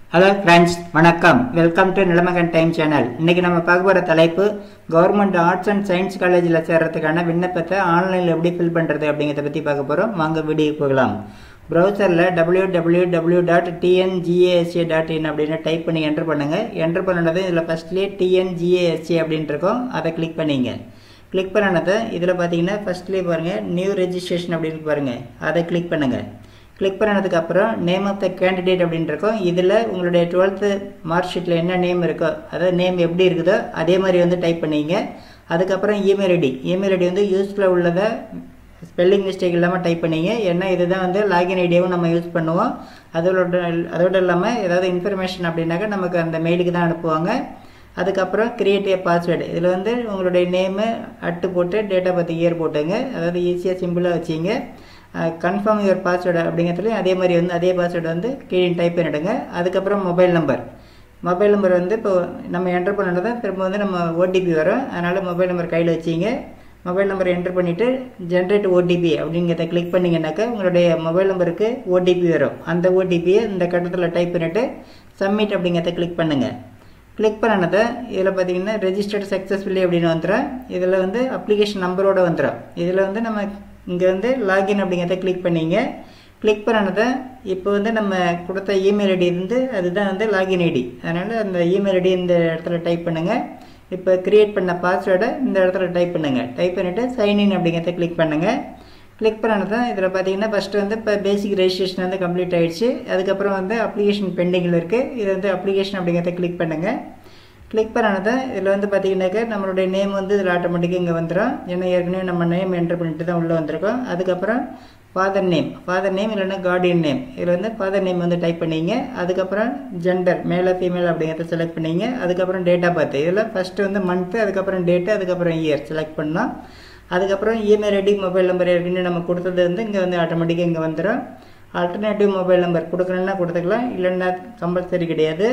hello friends வணக்கம் welcome to Nilamagan time channel இன்னைக்கு நம்ம பார்க்க போகிற தலைப்பு கவர்மெண்ட் ஆர்ட்ஸ் அண்ட் சயின்ஸ் காலேஜில் சேர்றதுக்கான விண்ணப்பத்தை ஆன்லைனில் எப்படி ஃபில் பண்ணுறது அப்படிங்கிறத பற்றி பார்க்க போகிறோம் வாங்க வீடியோ போகலாம் ப்ரௌசரில் W W W dot TNGASA dot in அப்படின்னு டைப் பண்ணி என்டர் பண்ணுங்கள் என்டர் பண்ணது இதில் ஃபஸ்ட்லேயே டிஎன்ஜிஏஎஸ்ஏ அப்படின்ட்டு இருக்கும் அதை கிளிக் பண்ணிங்க கிளிக் பண்ணனதை இதில் பார்த்தீங்கன்னா ஃபஸ்ட்லேயே பாருங்கள் நியூ ரெஜிஸ்ட்ரேஷன் அப்படின்னு பாருங்கள் அதை கிளிக் பண்ணுங்கள் கிளிக் பண்ணதுக்கு அப்புறம் நேம் ஆஃப் த கேண்டிடேட் அப்படின்னு இருக்கும் இதில் உங்களுடைய டுவெல்த்து மார்க் ஷீட்டில் என்ன நேம் இருக்கோ அதாவது நேம் எப்படி இருக்குதோ அதே மாதிரி வந்து டைப் பண்ணிங்க அதுக்கப்புறம் இமெயில் ஐடி இமெயில் ஐடி வந்து யூஸ்ஃபுல்லாக உள்ளதை ஸ்பெல்லிங் மிஸ்டேக் இல்லாமல் டைப் பண்ணிங்க ஏன்னா இதுதான் வந்து லாகின் ஐடியாவும் நம்ம யூஸ் பண்ணுவோம் அதோட அதோட இல்லாமல் ஏதாவது இன்ஃபர்மேஷன் அப்படின்னாக்கா நமக்கு அந்த மெயிலுக்கு தான் அனுப்புவாங்க அதுக்கப்புறம் கிரியேட் ஏ பாஸ்வேர்டு இதில் வந்து உங்களுடைய நேமு அட்டு போட்டு டேட் ஆஃப் பர்த் இயர் போட்டுங்க அதாவது ஈஸியாக சிம்பிளாக வச்சிங்க கன்ஃபார்ம் யுவர் பாஸ்வேர்டு அப்படிங்கிறதுலையும் அதே மாதிரி வந்து அதே பாஸ்வேர்டு வந்து கீழே டைப் பண்ணிவிடுங்க அதுக்கப்புறம் மொபைல் நம்பர் மொபைல் நம்பர் வந்து இப்போ நம்ம என்டர் பண்ணது திரும்ப வந்து நம்ம ஓடிபி வரும் அதனால் மொபைல் நம்பர் கையில் வச்சிங்க மொபைல் நம்பர் என்டர் பண்ணிவிட்டு ஜென்ரேட் ஓடிபி அப்படிங்கிறத கிளிக் பண்ணிங்கனாக்கா உங்களுடைய மொபைல் நம்பருக்கு ஓடிபி வரும் அந்த ஓடிபியை இந்த கட்டத்தில் டைப் பண்ணிவிட்டு சப்மிட் அப்படிங்கிறத கிளிக் பண்ணுங்கள் கிளிக் பண்ணனதை இதில் பார்த்தீங்கன்னா ரெஜிஸ்டர்ட் சக்ஸஸ்ஃபுல்லி அப்படின்னு வந்துடும் இதில் வந்து அப்ளிகேஷன் நம்பரோடு வந்துடும் இதில் வந்து நம்ம இங்கே வந்து லாகின் அப்படிங்கிறத கிளிக் பண்ணிங்க கிளிக் பண்ணனதை இப்போ வந்து நம்ம கொடுத்த இமெயில் ஐடி இருந்து அதுதான் வந்து லாகின் ஐடி அதனால் அந்த இமெயில் ஐடி இந்த இடத்துல டைப் பண்ணுங்கள் இப்போ க்ரியேட் பண்ண பாஸ்வேர்டை இந்த இடத்துல டைப் பண்ணுங்கள் டைப் பண்ணிவிட்டு சைன்இன் அப்படிங்கிறத கிளிக் பண்ணுங்கள் கிளிக் பண்ணனது இதில் பார்த்தீங்கன்னா ஃபஸ்ட்டு வந்து இப்போ பேசிக் ரெஜிஸ்ட்ரேஷன் வந்து கம்ப்ளீட் ஆகிடுச்சு அதுக்கப்புறம் வந்து அப்ளிகேஷன் பெண்டிங்கில் இருக்குது இது வந்து அப்ளிகேஷன் அப்படிங்கிறத கிளிக் பண்ணுங்கள் கிளிக் பண்ணனதை இதில் வந்து பார்த்தீங்கன்னாக்கா நம்மளுடைய நேம் வந்து இதில் ஆட்டோமேட்டிக்காக இங்கே வந்துடும் ஏன்னா ஏற்கனவே நம்ம நேம் என்டர் பண்ணிட்டு தான் உள்ளே வந்திருக்கோம் அதுக்கப்புறம் ஃபாதர் நேம் ஃபாதர் நேம் இல்லைன்னா கார்டியன் நேம் இதில் வந்து ஃபாதர் நேம் வந்து டைப் பண்ணிங்க அதுக்கப்புறம் ஜெண்டர் மேலே ஃபீமேல் அப்படிங்கிறத செலக்ட் பண்ணிங்க அதுக்கப்புறம் டேட் ஆஃப் பர்த் இதில் ஃபஸ்ட்டு வந்து மந்த்து அதுக்கப்புறம் டேட்டு அதுக்கப்புறம் இயர் செலக்ட் பண்ணோம் அதுக்கப்புறம் இமெயில் ஐடி மொபைல் நம்பர் ஏற்கனவே நம்ம கொடுத்தது வந்து இங்கே வந்து ஆட்டோமேட்டிக்காக இங்கே வந்துடும் ஆல்டர்னேட்டிவ் மொபைல் நம்பர் கொடுக்கணுன்னா கொடுத்துக்கலாம் இல்லைன்னா கம்பல்சரி கிடையாது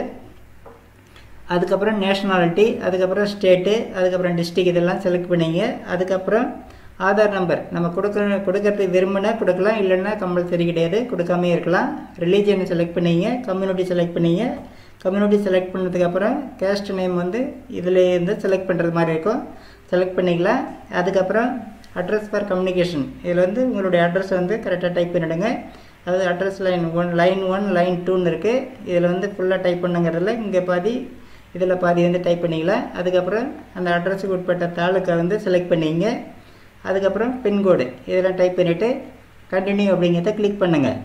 அதுக்கப்புறம் நேஷ்னாலிட்டி அதுக்கப்புறம் ஸ்டேட்டு அதுக்கப்புறம் டிஸ்ட்ரிக் இதெல்லாம் செலக்ட் பண்ணிங்க அதுக்கப்புறம் ஆதார் நம்பர் நம்ம கொடுக்குற கொடுக்கறது விரும்பினா கொடுக்கலாம் இல்லைன்னா கம்பல்சரி கிடையாது கொடுக்காமே இருக்கலாம் ரிலீஜியனை செலக்ட் பண்ணிங்க கம்யூனிட்டி செலக்ட் பண்ணிங்க கம்யூனிட்டி செலக்ட் பண்ணதுக்கப்புறம் கேஸ்ட் நேம் வந்து இதில் இருந்து செலக்ட் பண்ணுறது மாதிரி இருக்கும் செலக்ட் பண்ணிக்கலாம் அதுக்கப்புறம் அட்ரஸ் ஃபார் கம்யூனிகேஷன் இதில் வந்து உங்களுடைய அட்ரஸ் வந்து கரெக்டாக டைப் பண்ணிவிடுங்க அதாவது address line one line one line டூன்னு இருக்குது இதில் வந்து ஃபுல்லாக டைப் பண்ணுங்கிறதுல இங்கே பாதி இதில் பாதி வந்து டைப் பண்ணிக்கலாம் அதுக்கப்புறம் அந்த அட்ரஸுக்கு உட்பட்ட தாலுக்கை வந்து செலக்ட் பண்ணிங்க அதுக்கப்புறம் பின்கோடு இதெல்லாம் டைப் பண்ணிவிட்டு கண்டினியூ அப்படிங்கிறத கிளிக் பண்ணுங்கள்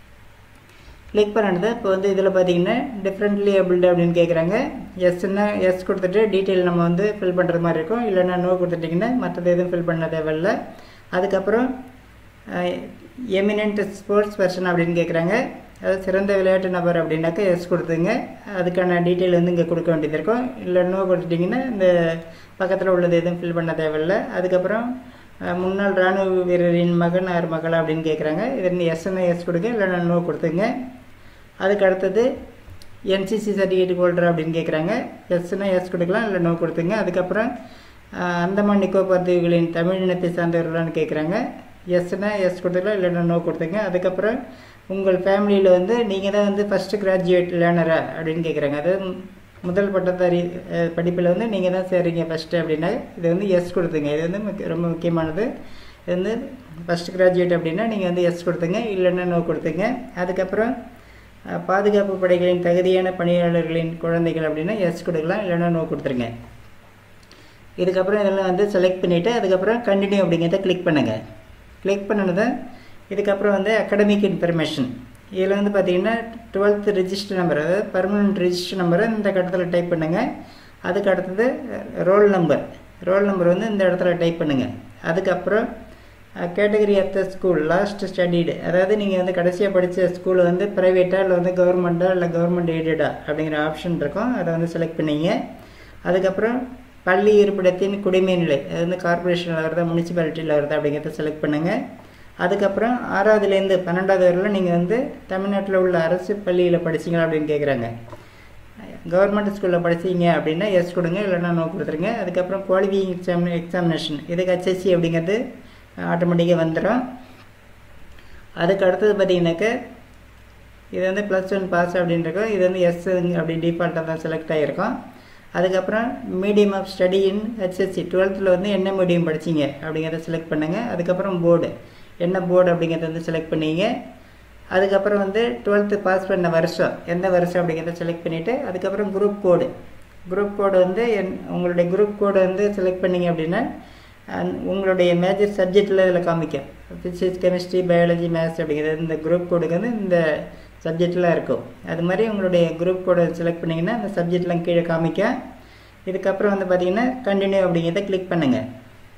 கிளிக் பண்ணிட்டு இப்போ வந்து இதில் பார்த்தீங்கன்னா டிஃப்ரெண்ட்லி ஏபிள்டு அப்படின்னு கேட்குறாங்க எஸ்ன்னா எஸ் கொடுத்துட்டு டீட்டெயில் நம்ம வந்து ஃபில் பண்ணுற மாதிரி இருக்கும் இல்லைன்னா நோ கொடுத்துட்டிங்கன்னா மற்றது எதுவும் ஃபில் பண்ண தேவையில்லை அதுக்கப்புறம் எமினன்ட் ஸ்போர்ட்ஸ் பர்சன் அப்படின்னு கேட்குறாங்க அதாவது சிறந்த விளையாட்டு நபர் அப்படின்னாக்கா எஸ் கொடுத்துங்க அதுக்கான டீட்டெயில் வந்து இங்கே கொடுக்க வேண்டியது இருக்கும் இல்லை நோ கொடுத்துட்டிங்கன்னா இந்த பக்கத்தில் உள்ளது எதுவும் ஃபில் பண்ண தேவையில்லை அதுக்கப்புறம் முன்னாள் இராணுவ வீரரின் மகன் ஆர் மகளா அப்படின்னு கேட்குறாங்க இது எஸ்என்ஐ எஸ் கொடுங்க இல்லைன்னா நோ கொடுத்துங்க அதுக்கு அடுத்தது என்சிசி சர்டிஃபிகேட் ஹோல்டர் அப்படின்னு கேட்குறாங்க எஸ்னா எஸ் கொடுக்கலாம் இல்லை நோ கொடுத்துங்க அதுக்கப்புறம் அந்தமான் நிக்கோபார் தீவுகளின் தமிழ் இனத்தை சார்ந்தவர்களான்னு கேட்குறாங்க எஸ்னா எஸ் கொடுத்துக்கலாம் இல்லைன்னா நோ கொடுத்துங்க அதுக்கப்புறம் உங்கள் ஃபேமிலியில் வந்து நீங்கள் தான் வந்து ஃபஸ்ட்டு கிராஜுவேட் லேர்னரா அப்படின்னு கேட்குறாங்க அதாவது முதல் பட்டதாரி படிப்பில் வந்து நீங்கள் தான் சேர்றீங்க ஃபஸ்ட்டு அப்படின்னா இது வந்து எஸ் கொடுத்துங்க இது வந்து ரொம்ப முக்கியமானது இது வந்து ஃபஸ்ட் கிராஜுவேட் அப்படின்னா நீங்கள் வந்து எஸ் கொடுத்துங்க இல்லைன்னா நோ கொடுத்துங்க அதுக்கப்புறம் பாதுகாப்பு படைகளின் தகுதியான பணியாளர்களின் குழந்தைகள் அப்படின்னா எஸ் கொடுக்கலாம் இல்லைன்னா நோ கொடுத்துருங்க இதுக்கப்புறம் இதெல்லாம் வந்து செலக்ட் பண்ணிவிட்டு அதுக்கப்புறம் கண்டினியூ அப்படிங்கிறத கிளிக் பண்ணுங்கள் கிளிக் பண்ணினதை இதுக்கப்புறம் வந்து அகடமிக் இன்ஃபர்மேஷன் இதில் வந்து பார்த்தீங்கன்னா டுவெல்த் ரிஜிஸ்டர் நம்பர் அதாவது பர்மனெண்ட் ரிஜிஸ்டர் நம்பரை இந்த கட்டத்தில் டைப் பண்ணுங்கள் அதுக்கு அடுத்தது ரோல் நம்பர் ரோல் நம்பர் வந்து இந்த இடத்துல டைப் பண்ணுங்கள் அதுக்கப்புறம் category of the school last studied அதாவது நீங்கள் வந்து கடைசியாக படித்த ஸ்கூல் வந்து ப்ரைவேட்டாக இல்லை வந்து கவர்மெண்ட்டாக இல்லை கவர்மெண்ட் எய்டடா அப்படிங்கிற ஆப்ஷன் இருக்கும் அதை வந்து செலக்ட் பண்ணிங்க அதுக்கப்புறம் பள்ளி இருப்பிடத்தின் குடிமை நிலை அது வந்து கார்பரேஷனில் வருதா முனிசிபாலிட்டியில் வருதா அப்படிங்கிறத செலக்ட் பண்ணுங்கள் அதுக்கப்புறம் ஆறாவதுலேருந்து பன்னெண்டாவது வரையிலும் நீங்கள் வந்து தமிழ்நாட்டில் உள்ள அரசு பள்ளியில் படிச்சிங்களா அப்படின்னு கேட்குறாங்க கவர்மெண்ட் ஸ்கூலில் படிச்சீங்க அப்படின்னா எஸ் கொடுங்க இல்லைன்னா நோ கொடுத்துருங்க அதுக்கப்புறம் குவாலிஃபிங் எக்ஸாம் எக்ஸாமினேஷன் இதுக்கு ஹெச்எஸ்சி அப்படிங்கிறது ஆட்டோமேட்டிக்காக வந்துடும் அதுக்கு அடுத்தது பார்த்தீங்கன்னாக்க இது வந்து ப்ளஸ் ஒன் பாஸ் அப்படின்றக்கும் இது வந்து எஸ் அப்படி டிஃபால்ட்டாக தான் செலக்ட் ஆகிருக்கும் அதுக்கப்புறம் medium of study in HSC டுவெல்த்தில் வந்து என்ன மீடியம் படிச்சீங்க அப்படிங்கிறத செலக்ட் பண்ணுங்கள் அதுக்கப்புறம் போர்டு என்ன போர்டு அப்படிங்கிறத வந்து செலக்ட் பண்ணீங்க அதுக்கப்புறம் வந்து டுவெல்த்து பாஸ் பண்ண வருஷம் எந்த வருஷம் அப்படிங்கிறத செலக்ட் பண்ணிவிட்டு அதுக்கப்புறம் குரூப் கோடு குரூப் கோடு வந்து என் உங்களுடைய குரூப் கோடு வந்து செலக்ட் பண்ணீங்க அப்படின்னா அந்- உங்களுடைய மேஜர் சப்ஜெக்டில் இதில் காமிக்கும் ஃபிசிக்ஸ் கெமிஸ்ட்ரி பயாலஜி மேத்ஸ் அப்படிங்கிறது இந்த குரூப் கோடுக்கு வந்து இந்த சப்ஜெக்ட்லாம் இருக்கும் அது மாதிரி உங்களுடைய குரூப் கோடை செலக்ட் பண்ணிங்கன்னா அந்த சப்ஜெக்ட்லாம் கீழே காமிக்கும் இதுக்கப்புறம் வந்து பார்த்தீங்கன்னா கண்டினியூ அப்படிங்கிறத கிளிக் பண்ணுங்கள்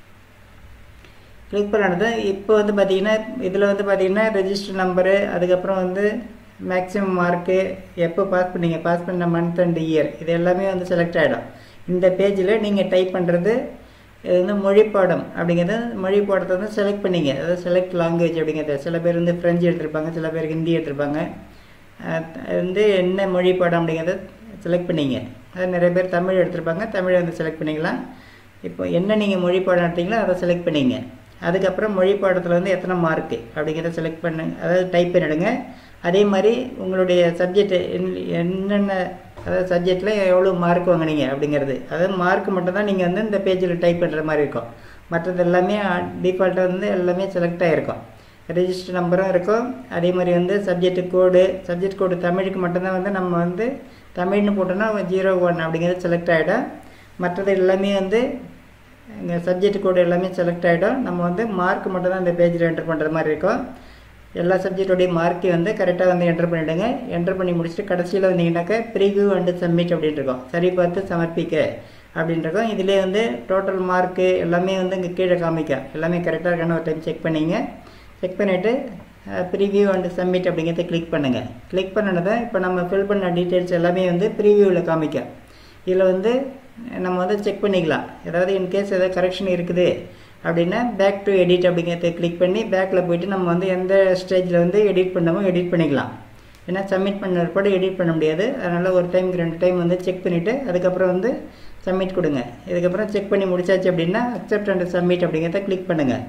கிளிக் பண்ணது இப்போ வந்து பார்த்தீங்கன்னா இதில் வந்து பார்த்தீங்கன்னா ரெஜிஸ்டர் நம்பரு அதுக்கப்புறம் வந்து மேக்ஸிமம் மார்க்கு எப்போ பாஸ் பண்ணீங்க பாஸ் பண்ண மந்த் அண்ட் இயர் இது எல்லாமே வந்து செலக்ட் ஆகிடும் இந்த பேஜில் நீங்கள் டைப் பண்ணுறது இது வந்து மொழி பாடம் அப்படிங்கிறது மொழி பாடத்தை வந்து செலக்ட் பண்ணீங்க அதாவது செலக்ட் லாங்குவேஜ் அப்படிங்கிறது சில பேர் வந்து ஃப்ரெஞ்சு எடுத்திருப்பாங்க சில பேர் ஹிந்தி எடுத்திருப்பாங்க அஹ் அது வந்து என்ன மொழி பாடம் அப்படிங்கிறத செலக்ட் பண்ணீங்க அது நிறைய பேர் தமிழ் எடுத்திருப்பாங்க தமிழை வந்து செலக்ட் பண்ணிக்கலாம் இப்போ என்ன நீங்கள் மொழி பாடம் எடுத்தீங்களோ அதை செலக்ட் பண்ணீங்க அதுக்கப்புறம் மொழி பாடத்தில் வந்து எத்தனை மார்க்கு அப்படிங்கிறத செலக்ட் பண்ணு அதாவது டைப் பண்ணிடுங்க அதே மாதிரி உங்களுடைய சப்ஜெக்ட் என்னென்ன அதாவது சப்ஜெக்டில் எவ்வளோ மார்க் வாங்குனீங்க அப்படிங்கிறது அதாவது மார்க் மட்டும் தான் நீங்கள் வந்து இந்த பேஜில் டைப் பண்ணுற மாதிரி இருக்கும் மற்றது எல்லாமே டிஃபால்ட்டாக வந்து எல்லாமே செலக்ட் ஆகிருக்கும் ரெஜிஸ்டர் நம்பரும் இருக்கும் அதே மாதிரி வந்து சப்ஜெக்ட் கோடு சப்ஜெக்ட் கோடு தமிழுக்கு மட்டும்தான் வந்து நம்ம வந்து தமிழ்னு போட்டோன்னா ஜீரோ ஒன் அப்படிங்கிறது செலக்ட் ஆகிடும் மற்றது எல்லாமே வந்து இங்கே சப்ஜெக்ட் கோடு எல்லாமே செலக்ட் ஆகிடும் நம்ம வந்து மார்க் மட்டும் தான் இந்த பேஜில் என்டர் பண்ணுற மாதிரி இருக்கும் எல்லா சப்ஜெக்டோடைய மார்க்கையும் வந்து கரெக்டாக வந்து என்டர் பண்ணிவிடுங்க என்டர் பண்ணி முடிச்சுட்டு கடைசியில் வந்தீங்கன்னாக்கா ப்ரிவியூ அண்டு சப்மிட் அப்படின்னு இருக்கும் சரி பார்த்து சமர்ப்பிக்க அப்படின்னு இருக்கும் இதிலே வந்து டோட்டல் மார்க்கு எல்லாமே வந்து இங்கே கீழே காமிக்கும் எல்லாமே கரெக்டாக இருக்கான்னு ஒரு டைம் செக் பண்ணிங்க செக் பண்ணிவிட்டு ப்ரிவியூ அண்டு சப்மிட் அப்படிங்கிறத கிளிக் பண்ணுங்கள் கிளிக் பண்ணினதை இப்போ நம்ம ஃபில் பண்ண டீட்டெயில்ஸ் எல்லாமே வந்து ப்ரிவியூவில் காமிக்கும் இதில் வந்து நம்ம வந்து செக் பண்ணிக்கலாம் ஏதாவது இன்கேஸ் ஏதாவது கரெக்ஷன் இருக்குது அப்படின்னா பேக் டு எடிட் அப்படிங்கிறத கிளிக் பண்ணி பேக்கில் போயிட்டு நம்ம வந்து எந்த ஸ்டேஜில் வந்து எடிட் பண்ணமோ எடிட் பண்ணிக்கலாம் ஏன்னா சப்மிட் பண்ண பிற்பாடு எடிட் பண்ண முடியாது அதனால் ஒரு டைமுக்கு ரெண்டு டைம் வந்து செக் பண்ணிவிட்டு அதுக்கப்புறம் வந்து சப்மிட் கொடுங்க இதுக்கப்புறம் செக் பண்ணி முடிச்சாச்சு அப்படின்னா அக்செப்ட் அண்ட் சப்மிட் அப்படிங்கிறத கிளிக் பண்ணுங்கள்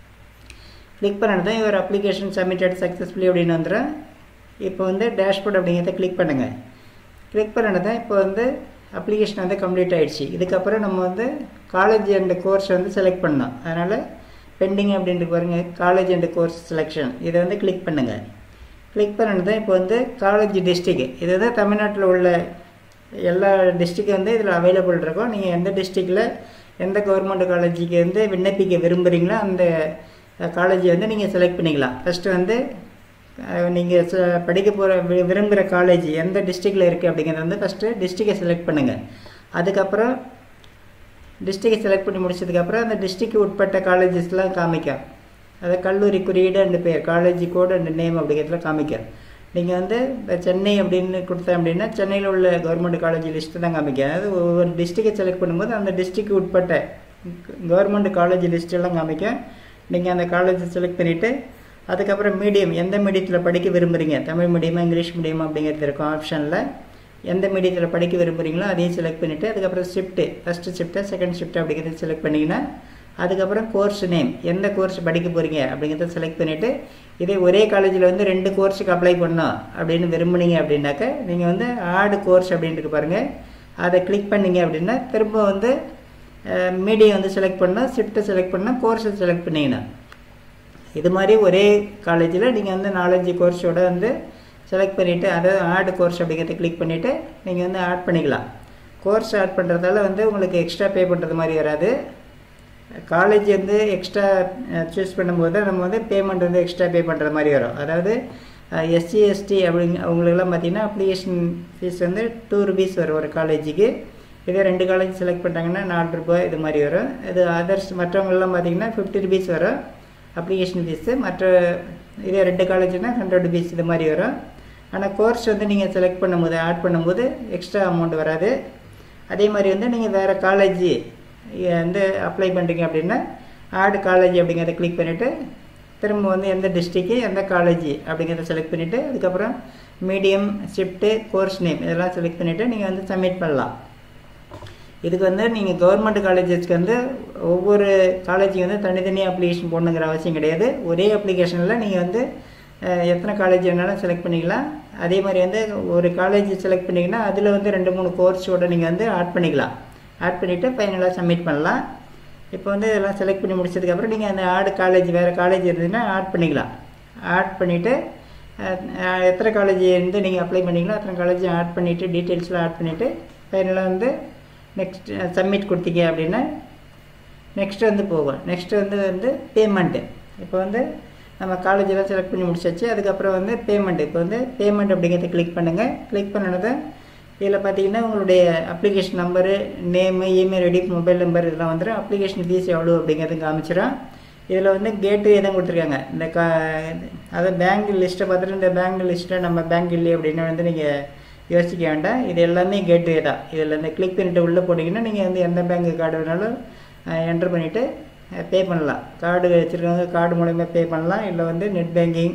கிளிக் பண்ணது தான் இவர் அப்ளிகேஷன் சப்மிட்டட் சக்ஸஸ்ஃபுல்லி அப்படின்னு வந்துடும் இப்போ வந்து டேஷ்போர்ட் அப்படிங்கிறத கிளிக் பண்ணுங்கள் கிளிக் பண்ணது தான் இப்போ வந்து அப்ளிகேஷன் வந்து கம்ப்ளீட் ஆயிடுச்சு இதுக்கப்புறம் நம்ம வந்து காலேஜ் அண்ட் கோர்ஸ் வந்து செலக்ட் பண்ணோம் அதனால் பெண்டிங் அப்படின்ட்டு பாருங்க காலேஜ் அண்ட் கோர்ஸ் செலெக்ஷன் இதை வந்து கிளிக் பண்ணுங்கள் கிளிக் பண்ணது தான் இப்போ வந்து காலேஜ் டிஸ்ட்ரிக்கு இது வந்து தமிழ்நாட்டில் உள்ள எல்லா டிஸ்ட்ரிக்கும் வந்து இதில் அவைலபிள் இருக்கும் நீங்கள் எந்த டிஸ்ட்ரிக்டில் எந்த கவர்மெண்ட் காலேஜுக்கு வந்து விண்ணப்பிக்க விரும்புகிறீங்களோ அந்த காலேஜை வந்து நீங்கள் செலக்ட் பண்ணிக்கலாம் ஃபஸ்ட்டு வந்து நீங்கள் படிக்க போகிற விரும்புகிற காலேஜ் எந்த டிஸ்ட்ரிக்டில் இருக்குது அப்படிங்கிறத வந்து ஃபஸ்ட்டு டிஸ்ட்ரிக்டை செலக்ட் பண்ணுங்கள் அதுக்கப்புறம் டிஸ்ட்ரிக்டை செலக்ட் பண்ணி முடிச்சதுக்கப்புறம் அந்த டிஸ்ட்ரிக்ட் உட்பட்ட காலேஜஸ்லாம் காமிக்கும் அது கல்லூரி குறியீடு அண்டு பேர் காலேஜ் கோடு அண்டு நேம் அப்படிங்கிறதுல காமிக்கும் நீங்கள் வந்து இப்போ சென்னை அப்படின்னு கொடுத்தேன் அப்படின்னா சென்னையில் உள்ள கவர்மெண்ட் காலேஜ் லிஸ்ட்டு தான் காமிக்கும் அதாவது ஒவ்வொரு டிஸ்ட்ரிக்டை செலக்ட் பண்ணும்போது அந்த டிஸ்ட்ரிக்ட் உட்பட்ட கவர்மெண்ட் காலேஜ் லிஸ்ட்டெல்லாம் காமிக்கும் நீங்கள் அந்த காலேஜை செலக்ட் பண்ணிவிட்டு அதுக்கப்புறம் மீடியம் எந்த மீடியத்தில் படிக்க விரும்புகிறீங்க தமிழ் மீடியமா இங்கிலீஷ் மீடியமா அப்படிங்கிறது இருக்கும் ஆப்ஷனில் எந்த மீடியத்தில் படிக்க விரும்புகிறீங்களோ அதையும் செலக்ட் பண்ணிவிட்டு அதுக்கப்புறம் shift first shift second shift அப்படிங்கிறத செலக்ட் பண்ணிங்கன்னா அதுக்கப்புறம் கோர்ஸ் நேம் எந்த கோர்ஸ் படிக்க போகிறீங்க அப்படிங்கிறத செலக்ட் பண்ணிவிட்டு இதே ஒரே காலேஜில் வந்து ரெண்டு கோர்ஸுக்கு அப்ளை பண்ணோம் அப்படின்னு விரும்புனீங்க அப்படின்னாக்க நீங்கள் வந்து ஆடு கோர்ஸ் அப்படின்ட்டு பாருங்கள் அதை கிளிக் பண்ணீங்க அப்படின்னா திரும்ப வந்து மீடியம் வந்து செலக்ட் பண்ணால் ஷிஃப்ட்டை செலக்ட் பண்ணால் கோர்ஸை செலக்ட் பண்ணிங்கன்னா இது மாதிரி ஒரே காலேஜில் நீங்கள் வந்து நாலஞ்சு கோர்ஸோட வந்து செலக்ட் பண்ணிவிட்டு அதாவது ஆட் கோர்ஸ் அப்படிங்கிறத கிளிக் பண்ணிவிட்டு நீங்கள் வந்து ஆட் பண்ணிக்கலாம் கோர்ஸ் ஆட் பண்ணுறதால வந்து உங்களுக்கு எக்ஸ்ட்ரா பே பண்ணுறது மாதிரி வராது காலேஜ் வந்து எக்ஸ்ட்ரா சூஸ் பண்ணும்போது நம்ம வந்து பேமெண்ட் வந்து எக்ஸ்ட்ரா பே பண்ணுற மாதிரி வரும் அதாவது எஸ்சி எஸ்டி அப்படிங்க அவங்களுக்குலாம் பார்த்தீங்கன்னா அப்ளிகேஷன் ஃபீஸ் வந்து டூ ருபீஸ் வரும் ஒரு காலேஜுக்கு இதே ரெண்டு காலேஜ் செலக்ட் பண்ணிட்டாங்கன்னா நாலு ரூபாய் இது மாதிரி வரும் இது அதர்ஸ் மற்றவங்கெல்லாம் பார்த்தீங்கன்னா ஃபிஃப்டி ருபீஸ் வரும் அப்ளிகேஷன் ஃபீஸு மற்ற இதே ரெண்டு காலேஜ்னால் ஹண்ட்ரட் ருபீஸ் இது மாதிரி வரும் ஆனால் கோர்ஸ் வந்து நீங்கள் செலக்ட் பண்ணும்போது ஆட் பண்ணும்போது எக்ஸ்ட்ரா அமௌண்ட் வராது அதே மாதிரி வந்து நீங்கள் வேறு காலேஜ் வந்து அப்ளை பண்ணுறீங்க அப்படின்னா ஆட் காலேஜ் அப்படிங்கிறத கிளிக் பண்ணிவிட்டு திரும்ப வந்து எந்த டிஸ்ட்ரிக்கு எந்த காலேஜ் அப்படிங்கிறத செலக்ட் பண்ணிவிட்டு அதுக்கப்புறம் மீடியம் ஷிஃப்ட்டு கோர்ஸ் நேம் இதெல்லாம் செலக்ட் பண்ணிவிட்டு நீங்கள் வந்து சப்மிட் பண்ணலாம் இதுக்கு வந்து நீங்கள் கவர்மெண்ட் காலேஜஸ்க்கு வந்து ஒவ்வொரு காலேஜுக்கு வந்து தனித்தனியாக அப்ளிகேஷன் போடணுங்கிற அவசியம் கிடையாது ஒரே அப்ளிகேஷனில் நீங்கள் வந்து அஹ், எத்தனை காலேஜ் வேணாலும் செலக்ட் பண்ணிக்கலாம் அதே மாதிரி வந்து ஒரு காலேஜ் செலக்ட் பண்ணிங்கன்னா அதில் வந்து ரெண்டு மூணு கோர்ஸோட நீங்கள் வந்து ஆட் பண்ணிக்கலாம் ஆட் பண்ணிவிட்டு ஃபைனலாக சப்மிட் பண்ணலாம் இப்போ வந்து இதெல்லாம் செலக்ட் பண்ணி முடிச்சதுக்கப்புறம் நீங்கள் அந்த ஆடு காலேஜ் வேறு காலேஜ் இருந்ததுன்னா ஆட் பண்ணிக்கலாம் ஆட் பண்ணிவிட்டு எத்தனை காலேஜ் இருந்து நீங்கள் அப்ளை பண்ணீங்களோ அத்தனை காலேஜ் ஆட் பண்ணிவிட்டு டீட்டெயில்ஸ்லாம் ஆட் பண்ணிவிட்டு ஃபைனலாக வந்து நெக்ஸ்ட் சப்மிட் கொடுத்தீங்க அப்படின்னா நெக்ஸ்ட் வந்து போகும் நெக்ஸ்ட் வந்து வந்து பேமெண்ட்டு இப்போ வந்து நம்ம காலேஜெல்லாம் செலக்ட் பண்ணி முடிச்சாச்சு அதுக்கப்புறம் வந்து பேமெண்ட் இப்போ வந்து பேமெண்ட் அப்படிங்கிறத கிளிக் பண்ணுங்கள் கிளிக் பண்ணனதை இதில் பார்த்தீங்கன்னா உங்களுடைய application number name email ID mobile number இதெல்லாம் வந்துடும் அப்ளிகேஷன் ஃபீஸ் எவ்வளோ அப்படிங்கிறது காமிச்சிடும் இதில் வந்து கேட்டு தான் கொடுத்துருக்காங்க இந்த கா அதாவது பேங்க் லிஸ்ட்டை பார்த்துட்டு இந்த பேங்க் லிஸ்ட்டில் நம்ம பேங்க் இல்லையே அப்படின்னு வந்து நீங்கள் யோசிக்க வேண்டாம் இது எல்லாமே கேட்வே தான் இதில் இந்த கிளிக் பண்ணிட்டு உள்ளே போனீங்கன்னா நீங்கள் வந்து எந்த பேங்க் கார்டு வேணாலும் என்ட்ரு பண்ணிவிட்டு பே பண்ணலாம் கார்டு வச்சுருக்கவங்க கார்டு மூலயமா பே பண்ணலாம் இல்லை வந்து நெட் பேங்கிங்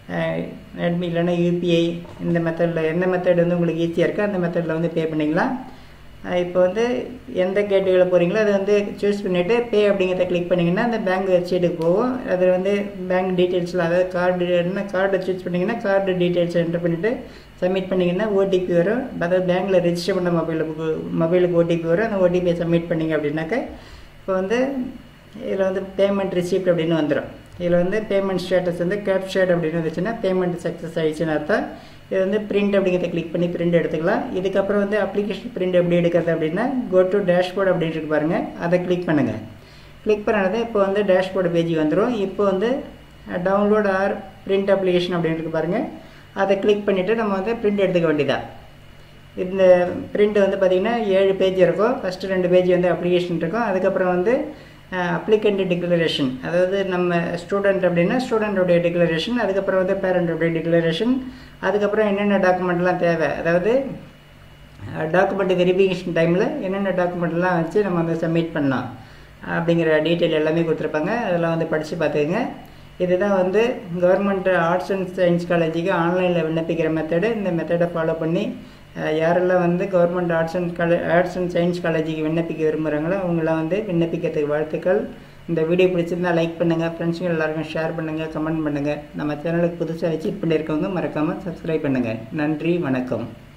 நெட் இல்லைன்னா யூபிஐ இந்த மெத்தடில் எந்த மெத்தட் வந்து உங்களுக்கு ஈஸியாக இருக்கோ அந்த மெத்தடில் வந்து பே பண்ணிக்கலாம் அஹ் இப்போ வந்து எந்த கேட்டுகளை போகிறீங்களோ அதை வந்து சூஸ் பண்ணிவிட்டு பே அப்படிங்கிறத கிளிக் பண்ணிங்கன்னா அந்த பேங்க் வெப்சைட்டுக்கு போகும் அதில் வந்து பேங்க் டீட்டெயில்ஸில் அதாவது கார்டு என்ன கார்டு சூஸ் பண்ணிங்கன்னா கார்டு டீட்டெயில்ஸ் என்டர் பண்ணிவிட்டு சப்மிட் பண்ணிங்கன்னா ஓடிபி வரும் அதாவது பேங்க்கில் ரெஜிஸ்டர் பண்ண மொபைலுக்கு மொபைலுக்கு ஓடிபி வரும் அந்த ஓடிபியை சப்மிட் பண்ணிங்க அப்படின்னாக்க இப்போ வந்து இதில் வந்து பேமெண்ட் ரிசீப்ட் அப்படின்னு வந்துடும் இதில் வந்து பேமெண்ட் ஸ்டேட்டஸ் வந்து கேப்ஷர்ட் அப்படின்னு வந்துச்சுன்னா பேமெண்ட் சக்ஸஸ் ஆயிடுச்சுன்னு அர்த்தம் இது வந்து பிரிண்ட் அப்படிங்கிறத கிளிக் பண்ணி பிரிண்ட் எடுத்துக்கலாம் இதுக்கப்புறம் வந்து அப்ளிகேஷன் பிரிண்ட் எப்படி எடுக்கிறது அப்படின்னா கோ டு டேஷ்போர்ட் அப்படின்னு இருக்கு பாருங்கள் அதை கிளிக் பண்ணுங்கள் கிளிக் பண்ணது இப்போ வந்து டேஷ்போர்டு பேஜ் வந்துடும் இப்போ வந்து டவுன்லோட் ஆர் பிரிண்ட் அப்ளிகேஷன் அப்படின்னு இருக்கு பாருங்கள் அதை கிளிக் பண்ணிவிட்டு நம்ம வந்து பிரிண்ட் எடுத்துக்க வேண்டியதா இந்த பிரிண்ட் வந்து பார்த்திங்கன்னா ஏழு பேஜ் இருக்கும் ஃபஸ்ட்டு ரெண்டு பேஜ் வந்து அப்ளிகேஷன் இருக்கும் அதுக்கப்புறம் வந்து அப்ளிகண்ட் டிக்ளரேஷன் அதாவது நம்ம ஸ்டூடெண்ட் அப்படின்னா ஸ்டூடெண்ட்டோடைய டிக்ளரேஷன் அதுக்கப்புறம் வந்து பேரண்ட்டோடைய டிக்ளரேஷன் அதுக்கப்புறம் என்னென்ன டாக்குமெண்ட்லாம் தேவை அதாவது டாக்குமெண்ட் வெரிஃபிகேஷன் டைமில் என்னென்ன டாக்குமெண்ட்லாம் வச்சு நம்ம வந்து சப்மிட் பண்ணலாம் அப்படிங்கிற டீட்டெயில் எல்லாமே கொடுத்துருப்பாங்க அதெல்லாம் வந்து படித்து பார்த்துக்கங்க இதுதான் வந்து கவர்மெண்ட் ஆர்ட்ஸ் அண்ட் சயின்ஸ் காலேஜுக்கு ஆன்லைனில் விண்ணப்பிக்கிற மெத்தடு இந்த மெத்தடை ஃபாலோ பண்ணி அஹ், யாரெல்லாம் வந்து government arts and college arts and science காலேஜுக்கு விண்ணப்பிக்க விரும்புகிறாங்களோ அவங்களாம் வந்து விண்ணப்பிக்கிறதுக்கு வாழ்த்துக்கள் இந்த வீடியோ பிடிச்சிருந்தா லைக் பண்ணுங்கள் ஃப்ரெண்ட்ஸுங்க எல்லாருக்கும் ஷேர் பண்ணுங்கள் கமெண்ட் பண்ணுங்கள் நம்ம சேனலுக்கு புதுசாக விசிட் பண்ணியிருக்கவங்க மறக்காமல் சப்ஸ்கிரைப் பண்ணுங்கள் நன்றி வணக்கம்